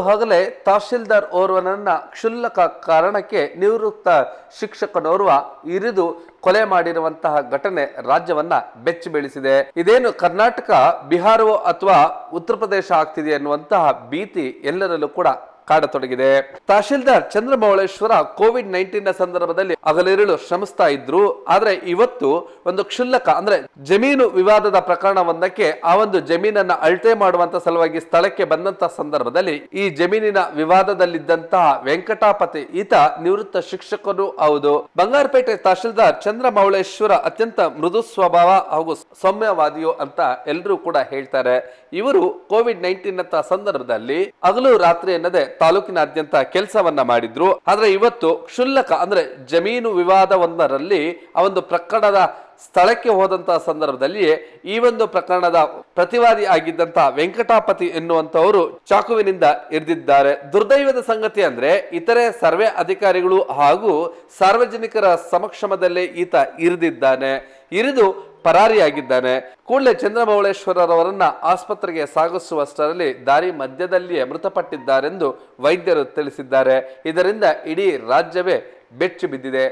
ಹಗಲೇ ತಹಶೀಲ್ದಾರ್ ಓರ್ವನನ್ನ ಕ್ಷುಲ್ಲಕ ಕಾರಣಕ್ಕೆ ನಿವೃತ್ತ ಶಿಕ್ಷಕನೋರ್ವ ಇರಿದು ಕೊಲೆ ಮಾಡಿರುವಂತಹ ಘಟನೆ ರಾಜ್ಯವನ್ನ ಬೆಚ್ಚಿ ಬೀಳಿಸಿದೆ ಇದೇನು ಕರ್ನಾಟಕ ಬಿಹಾರವೋ ಅಥವಾ ಉತ್ತರ ಪ್ರದೇಶ ಆಗ್ತಿದೆ ಅನ್ನುವಂತಹ ಭೀತಿ ಎಲ್ಲರಲ್ಲೂ ಕೂಡ ಕಾಡತೊಡಗಿದೆ ತಹಶೀಲ್ದಾರ್ ಚಂದ್ರಮೌಳೇಶ್ವರ ಕೋವಿಡ್ ನೈನ್ಟೀನ್ ನ ಸಂದರ್ಭದಲ್ಲಿ ಹಗಲಿರುಳು ಶ್ರಮಿಸ್ತಾ ಇದ್ರು ಆದ್ರೆ ಇವತ್ತು ಒಂದು ಕ್ಷುಲ್ಲಕ ಅಂದ್ರೆ ಜಮೀನು ವಿವಾದದ ಪ್ರಕರಣವೊಂದಕ್ಕೆ ಆ ಒಂದು ಜಮೀನನ್ನ ಅಳತೆ ಮಾಡುವಂತ ಸಲುವಾಗಿ ಸ್ಥಳಕ್ಕೆ ಬಂದಂತ ಸಂದರ್ಭದಲ್ಲಿ ಈ ಜಮೀನಿನ ವಿವಾದದಲ್ಲಿದ್ದಂತಹ ವೆಂಕಟಾಪತಿ ಈತ ನಿವೃತ್ತ ಶಿಕ್ಷಕರು ಹೌದು ಬಂಗಾರಪೇಟೆ ತಹಶೀಲ್ದಾರ್ ಚಂದ್ರಮೌಳೇಶ್ವರ ಅತ್ಯಂತ ಮೃದು ಸ್ವಭಾವ ಹಾಗೂ ಸೌಮ್ಯವಾದಿಯು ಅಂತ ಎಲ್ಲರೂ ಕೂಡ ಹೇಳ್ತಾರೆ ಇವರು ಕೋವಿಡ್ ನೈನ್ಟೀನ್ ಅಂತ ಸಂದರ್ಭದಲ್ಲಿ ಹಗಲು ರಾತ್ರಿ ಎನ್ನದೆ ತಾಲೂಕಿನಾದ್ಯಂತ ಕೆಲಸವನ್ನ ಮಾಡಿದ್ರು ಆದ್ರೆ ಇವತ್ತು ಕ್ಷುಲ್ಲಕ ಅಂದ್ರೆ ಜಮೀನು ವಿವಾದವೊಂದರಲ್ಲಿ ಆ ಒಂದು ಪ್ರಕರಣದ ಸ್ಥಳಕ್ಕೆ ಹೋದಂತಹ ಸಂದರ್ಭದಲ್ಲಿ ಈ ಒಂದು ಪ್ರಕರಣದ ಪ್ರತಿವಾದಿ ಆಗಿದ್ದಂತಹ ವೆಂಕಟಾಪತಿ ಎನ್ನುವಂತವರು ಚಾಕುವಿನಿಂದ ಇರಿದಿದ್ದಾರೆ ದುರ್ದೈವದ ಸಂಗತಿ ಅಂದ್ರೆ ಇತರೆ ಸರ್ವೆ ಅಧಿಕಾರಿಗಳು ಹಾಗೂ ಸಾರ್ವಜನಿಕರ ಸಮಕ್ಷಮದಲ್ಲೇ ಈತ ಇರಿದಿದ್ದಾನೆ ಇರಿದು ಪರಾರಿಯಾಗಿದ್ದಾನೆ ಕೂಡಲೇ ಚಂದ್ರಮೌಳೇಶ್ವರರವರನ್ನ ಆಸ್ಪತ್ರೆಗೆ ಸಾಗಿಸುವಷ್ಟರಲ್ಲಿ ದಾರಿ ಮಧ್ಯದಲ್ಲಿಯೇ ಮೃತಪಟ್ಟಿದ್ದಾರೆಂದು ವೈದ್ಯರು ತಿಳಿಸಿದ್ದಾರೆ ಇದರಿಂದ ಇಡೀ ರಾಜ್ಯವೇ ಬೆಚ್ಚಿ ಬಿದ್ದಿದೆ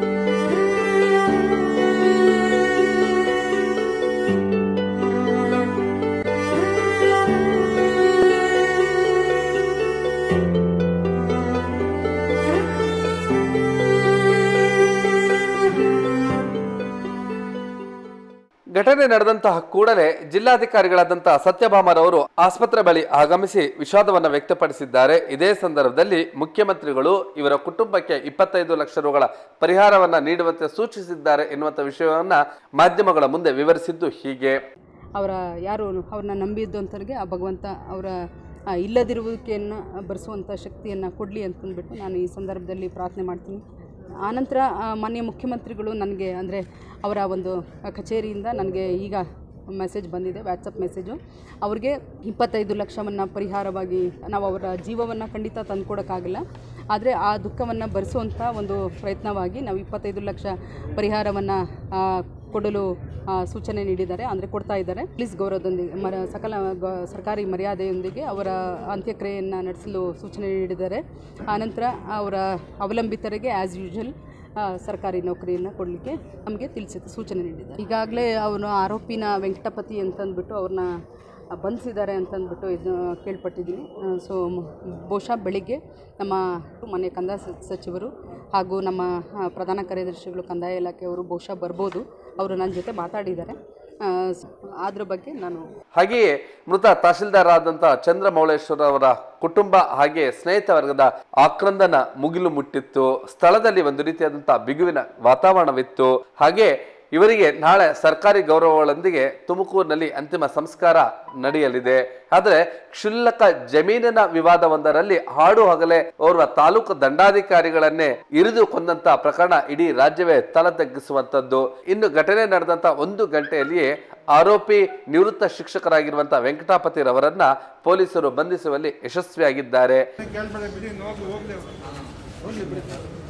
ಘಟನೆ ನಡೆದಂತಹ ಕೂಡಲೇ ಜಿಲ್ಲಾಧಿಕಾರಿಗಳಾದಂತಹ ಸತ್ಯಭಾಮರವರು ಆಸ್ಪತ್ರೆ ಬಳಿ ಆಗಮಿಸಿ ವಿಷಾದವನ್ನ ವ್ಯಕ್ತಪಡಿಸಿದ್ದಾರೆ ಇದೇ ಸಂದರ್ಭದಲ್ಲಿ ಮುಖ್ಯಮಂತ್ರಿಗಳು ಇವರ ಕುಟುಂಬಕ್ಕೆ ಇಪ್ಪತ್ತೈದು ಲಕ್ಷ ರುಗಳ ಪರಿಹಾರವನ್ನ ನೀಡುವಂತೆ ಸೂಚಿಸಿದ್ದಾರೆ ಎನ್ನುವಂತ ವಿಷಯವನ್ನ ಮಾಧ್ಯಮಗಳ ಮುಂದೆ ವಿವರಿಸಿದ್ದು ಹೀಗೆ ಅವರ ಯಾರು ಅವ್ರನ್ನ ನಂಬಿದ್ದಂಥವ್ರಿಗೆ ಆ ಭಗವಂತ ಅವರ ಆ ಇಲ್ಲದಿರುವಿಕೆಯನ್ನು ಭರಿಸುವಂಥ ಶಕ್ತಿಯನ್ನು ಕೊಡಲಿ ಅಂತಂದ್ಬಿಟ್ಟು ನಾನು ಈ ಸಂದರ್ಭದಲ್ಲಿ ಪ್ರಾರ್ಥನೆ ಮಾಡ್ತೀನಿ ಆನಂತರ ಆ, ಮಾನ್ಯ ಮುಖ್ಯಮಂತ್ರಿಗಳು ನನಗೆ ಅಂದರೆ ಅವರ ಒಂದು ಕಚೇರಿಯಿಂದ ನನಗೆ ಈಗ ಮೆಸೇಜ್ ಬಂದಿದೆ ವಾಟ್ಸಪ್ ಮೆಸೇಜು ಅವ್ರಿಗೆ ಇಪ್ಪತ್ತೈದು ಲಕ್ಷವನ್ನು ಪರಿಹಾರವಾಗಿ ನಾವು ಅವರ ಜೀವವನ್ನು ಖಂಡಿತ ತಂದುಕೊಡೋಕ್ಕಾಗಲ್ಲ ಆದರೆ ಆ ದುಃಖವನ್ನು ಭರಿಸುವಂಥ ಒಂದು ಪ್ರಯತ್ನವಾಗಿ ನಾವು ಇಪ್ಪತ್ತೈದು ಲಕ್ಷ ಪರಿಹಾರವನ್ನು ಕೊಡಲು ಆ, ಸೂಚನೆ ನೀಡಿದ್ದಾರೆ ಅಂದರೆ ಕೊಡ್ತಾ ಇದ್ದಾರೆ ಪೊಲೀಸ್ ಗೌರವದೊಂದಿಗೆ ಮರ ಸಕಲ ಗ ಸರ್ಕಾರಿ ಮರ್ಯಾದೆಯೊಂದಿಗೆ ಅವರ ಅಂತ್ಯಕ್ರಿಯೆಯನ್ನು ನಡೆಸಲು ಸೂಚನೆ ನೀಡಿದ್ದಾರೆ ಆನಂತರ ಅವರ ಅವಲಂಬಿತರಿಗೆ ಆ್ಯಸ್ ಯೂಶುವಲ್ ಸರ್ಕಾರಿ ನೌಕರಿಯನ್ನು ಕೊಡಲಿಕ್ಕೆ ನಮಗೆ ತಿಳಿಸಿ ಸೂಚನೆ ನೀಡಿದ್ದಾರೆ ಈಗಾಗಲೇ ಅವನು ಆರೋಪಿನ ವೆಂಕಟಪತಿ ಅಂತಂದ್ಬಿಟ್ಟು ಅವ್ರನ್ನ ಬಂಧಿಸಿದ್ದಾರೆ ಅಂತಂದ್ಬಿಟ್ಟು ಇದು ಕೇಳ್ಪಟ್ಟಿದ್ದೀನಿ ಸೊ ಬಹುಶಃ ಬೆಳಿಗ್ಗೆ ನಮ್ಮ ಮನೆ ಕಂದಾಯ ಸ- ಸಚಿವರು ಹಾಗೂ ನಮ್ಮ ಆ, ಪ್ರಧಾನ ಕಾರ್ಯದರ್ಶಿಗಳು ಕಂದಾಯ ಇಲಾಖೆಯವರು ಬಹುಶಃ ಬರ್ಬೋದು ಅವರು ನನ್ನ ಜೊತೆ ಮಾತಾಡಿದ್ದಾರೆ ಆ, ಸ್- ಅದ್ರ ಬಗ್ಗೆ ನಾನು ಹಾಗೆಯೇ ಮೃತ ತಹಶೀಲ್ದಾರ್ ಆದಂತಹ ಚಂದ್ರಮೌಳೇಶ್ವರ ಅವರ ಕುಟುಂಬ ಹಾಗೆ ಸ್ನೇಹಿತ ವರ್ಗದ ಆಕ್ರಂದನ ಮುಗಿಲು ಮುಟ್ಟಿತ್ತು ಸ್ಥಳದಲ್ಲಿ ಒಂದು ರೀತಿಯಾದಂತಹ ಬಿಗುವಿನ ವಾತಾವರಣವಿತ್ತು ಹಾಗೆ ಇವರಿಗೆ ನಾಳೆ ಸರ್ಕಾರಿ ಗೌರವಗಳೊಂದಿಗೆ ತುಮಕೂರಿನಲ್ಲಿ ಅಂತಿಮ ಸಂಸ್ಕಾರ ನಡೆಯಲಿದೆ ಆದರೆ ಕ್ಷುಲ್ಲಕ ಜಮೀನಿನ ವಿವಾದವೊಂದರಲ್ಲಿ ಹಾಡು ಹಗಲೇ ಓರ್ವ ತಾಲೂಕು ದಂಡಾಧಿಕಾರಿಗಳನ್ನೇ ಇರಿದು ಕೊಂದಂತ ಪ್ರಕರಣ ಇಡೀ ರಾಜ್ಯವೇ ತಲೆ ತಗ್ಗಿಸುವಂತದ್ದು ಇನ್ನು ಘಟನೆ ನಡೆದಂತ ಒಂದು ಗಂಟೆಯಲ್ಲಿಯೇ ಆರೋಪಿ ನಿವೃತ್ತ ಶಿಕ್ಷಕರಾಗಿರುವಂತಹ ವೆಂಕಟಾಪತಿರವರನ್ನ ಪೊಲೀಸರು ಬಂಧಿಸುವಲ್ಲಿ ಯಶಸ್ವಿಯಾಗಿದ್ದಾರೆ ಕೇಳ್ಬೇಡ ಬಿಡಿ ನೋಡ್ಲಿ ಹೋಗ್ಲಿ ಹೋಗ್ಲಿ ಬಿಡಿ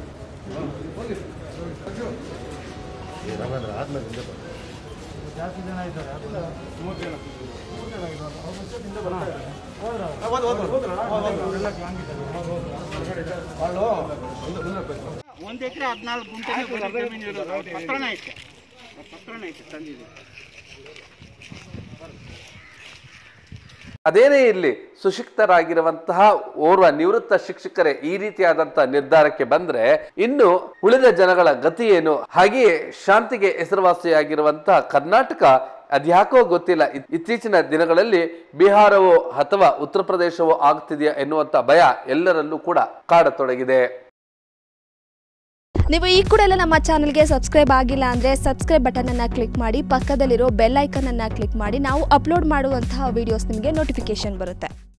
ಜಾಸ್ತಿ ಜನ ಇದ್ದಾರೆ ಅದಲ್ಲ ಮೂವತ್ತು ಜನ ಮೂವತ್ತು ಜನ ಇದ್ದಾರೆ. ಅವ್ರ ಜೊತೆ ಹಿಂದೆ ಬರ್ತಾರೆ. ಹೋದ್ರು. ಆ, ಹೋದ್ರು, ಹೋದ್ರು. ಹೋದ್ರು. ಅವರೆಲ್ಲ gang ಇದ್ದಾರೆ. ಹೋದ್ರು, ಹೋದ್ರು. వాళ్ళు ಒಂದು- ಒಂದು ಬೇಕು. ಒಂದು ಎಕರೆ ಹದಿನಾಲ್ಕು ಗುಂಟೆ ಜಮೀನು ಇರೋದು ಅವ್ರ ಪತ್ರನೇ ಐತೆ ಅವ್ರ ಪತ್ರನೇ ಐತೆ ತಂದಿದ್ದು ಅದೇನೇ ಇರಲಿ ಸುಶಿಕ್ತರಾಗಿರುವಂತಹ ಓರ್ವ ನಿವೃತ್ತ ಶಿಕ್ಷಕರೇ ಈ ರೀತಿಯಾದಂತಹ ನಿರ್ಧಾರಕ್ಕೆ ಬಂದ್ರೆ ಇನ್ನು ಉಳಿದ ಜನಗಳ ಗತಿ ಏನು ಹಾಗೆಯೇ ಶಾಂತಿಗೆ ಹೆಸರುವಾಸಿಯಾಗಿರುವಂತಹ ಕರ್ನಾಟಕ ಅದ್ಯಾಕೋ ಗೊತ್ತಿಲ್ಲ ಇತ್- ಇತ್ತೀಚಿನ ದಿನಗಳಲ್ಲಿ ಬಿಹಾರವೋ ಅಥವಾ ಉತ್ತರ ಪ್ರದೇಶವೋ ಆಗ್ತಿದೆಯಾ ಎನ್ನುವಂತ ಭಯ ಎಲ್ಲರಲ್ಲೂ ಕೂಡ ಕಾಡತೊಡಗಿದೆ ನೀವು ಈ ಕೂಡ ಎಲ್ಲ ನಮ್ಮ ಚಾನಲ್ಗೆ ಸಬ್ಸ್ಕ್ರೈಬ್ ಆಗಿಲ್ಲ ಅಂದರೆ ಸಬ್ಸ್ಕ್ರೈಬ್ ಬಟನನ್ನು ಕ್ಲಿಕ್ ಮಾಡಿ ಪಕ್ಕದಲ್ಲಿರೋ ಬೆಲ್ ಐಕನನ್ನು ಕ್ಲಿಕ್ ಮಾಡಿ ನಾವು ಅಪ್ಲೋಡ್ ಮಾಡುವಂತಹ ವೀಡಿಯೋಸ್ ನಿಮಗೆ ನೋಟಿಫಿಕೇಶನ್ ಬರುತ್ತೆ